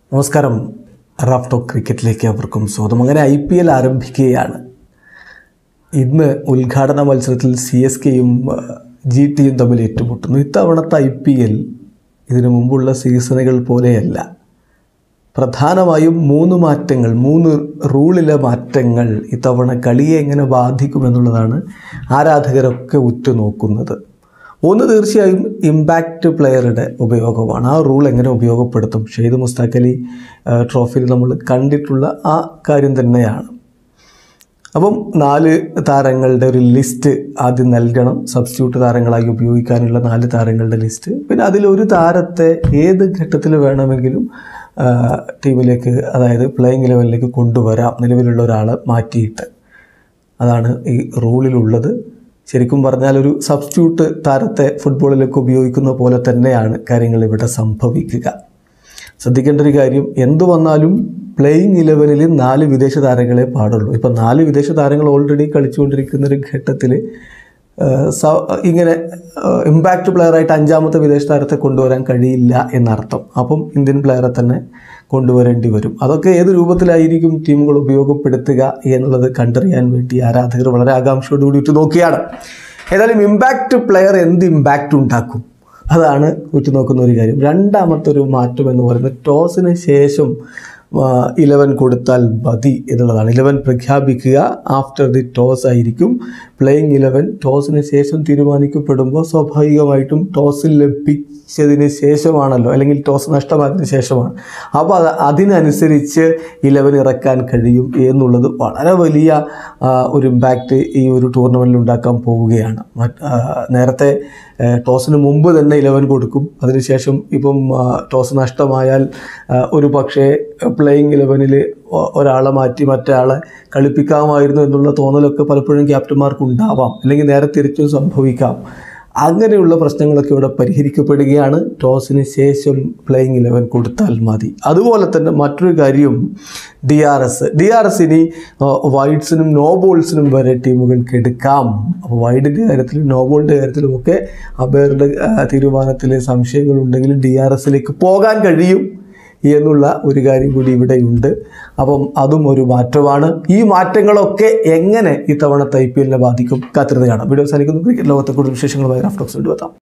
നമസ്കാരം Raf talk ക്രിക്കറ്റിലേക്ക് അവർക്കും സ്വാഗതം അങ്ങനെ ഐ പി എൽ ആരംഭിക്കുകയാണ് ഇന്ന് ഉദ്ഘാടന മത്സരത്തിൽ സി എസ് കെയും ജി ടിയും തമ്മിൽ ഏറ്റുമുട്ടുന്നു ഇത്തവണത്തെ ഐ പി എൽ ഇതിനു മുമ്പുള്ള സീസണുകൾ പോലെയല്ല പ്രധാനമായും മൂന്ന് മാറ്റങ്ങൾ മൂന്ന് റൂളിലെ മാറ്റങ്ങൾ ഇത്തവണ കളിയെ എങ്ങനെ ബാധിക്കുമെന്നുള്ളതാണ് ആരാധകരൊക്കെ ഉറ്റുനോക്കുന്നത് ഒന്ന് തീർച്ചയായും ഇമ്പാക്റ്റ് പ്ലെയറുടെ ഉപയോഗമാണ് ആ റൂൾ എങ്ങനെ ഉപയോഗപ്പെടുത്തും ഷെയ്ദ് മുസ്താഖ് അലി ആ, ട്രോഫിയിൽ നമ്മൾ കണ്ടിട്ടുള്ള ആ കാര്യം തന്നെയാണ് അപ്പം നാല് താരങ്ങളുടെ ഒരു ലിസ്റ്റ് ആദ്യം നൽകണം സബ്സ്റ്റിറ്റ്യൂട്ട് താരങ്ങളായി ഉപയോഗിക്കാനുള്ള നാല് താരങ്ങളുടെ ലിസ്റ്റ് പിന്നെ അതിലൊരു താരത്തെ ഏത് ഘട്ടത്തിൽ വേണമെങ്കിലും ആ, ടീമിലേക്ക് അതായത് പ്ലേയിങ് ലെവലിലേക്ക് കൊണ്ടുവരാം നിലവിലുള്ള ഒരാളെ മാറ്റിയിട്ട് അതാണ് ഈ റൂളിലുള്ളത് ശരിക്കും പറഞ്ഞാൽ ഒരു സബ്സ്റ്റിറ്റ്യൂട്ട് താരത്തെ ഫുട്ബോളിലേക്ക് ഉപയോഗിക്കുന്ന പോലെ തന്നെയാണ് കാര്യങ്ങൾ ഇവിടെ സംഭവിക്കുക ശ്രദ്ധിക്കേണ്ട ഒരു കാര്യം എന്തു വന്നാലും പ്ലേയിങ് ഇലവനിൽ നാല് വിദേശ താരങ്ങളെ പാടുള്ളൂ ഇപ്പം നാല് വിദേശ താരങ്ങൾ ഓൾറെഡി കളിച്ചുകൊണ്ടിരിക്കുന്ന ഒരു ഘട്ടത്തിൽ ഇങ്ങനെ ഇമ്പാക്റ്റ് പ്ലെയറായിട്ട് അഞ്ചാമത്തെ വിദേശ താരത്തെ കൊണ്ടുവരാൻ കഴിയില്ല എന്നർത്ഥം അപ്പം ഇന്ത്യൻ പ്ലെയറെ തന്നെ കൊണ്ടുവരേണ്ടി വരും അതൊക്കെ ഏത് രൂപത്തിലായിരിക്കും ടീമുകൾ ഉപയോഗപ്പെടുത്തുക എന്നുള്ളത് കണ്ടറിയാൻ വേണ്ടി ആരാധകർ വളരെ ആകാംക്ഷയോടുകൂടി ഉറ്റു നോക്കിയാണ് ഏതായാലും ഇമ്പാക്റ്റ് പ്ലെയർ എന്ത് ഇമ്പാക്റ്റ് ഉണ്ടാക്കും അതാണ് ഉറ്റുനോക്കുന്ന ഒരു കാര്യം രണ്ടാമത്തെ ഒരു മാറ്റം എന്ന് പറയുന്നത് ടോസിന് ശേഷം ഇലവൻ കൊടുത്താൽ മതി എന്നുള്ളതാണ് ഇലവൻ പ്രഖ്യാപിക്കുക ആഫ്റ്റർ ദി ടോസ് ആയിരിക്കും പ്ലേയിങ് ഇലവൻ ടോസിന് ശേഷം തീരുമാനിക്കപ്പെടുമ്പോൾ സ്വാഭാവികമായിട്ടും ടോസിൽ ലഭിച്ചതിന് ശേഷമാണല്ലോ അല്ലെങ്കിൽ ടോസ് നഷ്ടമായതിനു ശേഷമാണ് അപ്പോൾ അത് അതിനനുസരിച്ച് ഇലവൻ ഇറക്കാൻ കഴിയും എന്നുള്ളത് വളരെ വലിയ ആ, ഒരു ഇമ്പാക്റ്റ് ഈ ഒരു ടൂർണമെൻറ്റിൽ ഉണ്ടാക്കാൻ പോവുകയാണ് മറ്റ് ആ, നേരത്തെ ആ, ടോസിന് മുമ്പ് തന്നെ ഇലവൻ കൊടുക്കും അതിനുശേഷം ഇപ്പം ആ, ടോസ് നഷ്ടമായാൽ ആ, ഒരു പക്ഷേ പ്ലേയിങ് ഇലവനിൽ ഒരാളെ മാറ്റി മറ്റേ കളിപ്പിക്കാമായിരുന്നു എന്നുള്ള തോന്നലൊക്കെ പലപ്പോഴും ക്യാപ്റ്റന്മാർക്ക് ഉണ്ടാവാം അല്ലെങ്കിൽ നേരെ തിരിച്ചും സംഭവിക്കാം അങ്ങനെയുള്ള പ്രശ്നങ്ങളൊക്കെ ഇവിടെ പരിഹരിക്കപ്പെടുകയാണ് ടോസിന് ശേഷം പ്ലേയിങ് ഇലവൻ കൊടുത്താൽ മതി അതുപോലെ തന്നെ മറ്റൊരു കാര്യം D R S D R S ഇനി വൈഡ്സിനും നോ ബോൾസിനും വരെ ടീമുകൾക്ക് എടുക്കാം അപ്പോൾ വൈഡിൻ്റെ കാര്യത്തിലും നോ ബോളിൻ്റെ കാര്യത്തിലും ഒക്കെ അബേറുടെ തീരുമാനത്തിൽ സംശയങ്ങളുണ്ടെങ്കിൽ ഡി ആർ എസിലേക്ക് പോകാൻ കഴിയും എന്നുള്ള ഒരു കാര്യം കൂടി ഇവിടെയുണ്ട് അപ്പം അതും ഒരു മാറ്റമാണ് ഈ മാറ്റങ്ങളൊക്കെ എങ്ങനെ ഇത്തവണത്തെ ഐ പി എല്ലിനെ ബാധിക്കും കാത്തിരുന്ന് കാണാം വീഡിയോ അവസാനിക്കുന്നു ക്രിക്കറ്റ് ലോകത്തെ കൂടുതൽ വിശേഷങ്ങളുമായി റാഫ്റ്റോക്സ് കൊണ്ടുവെത്താം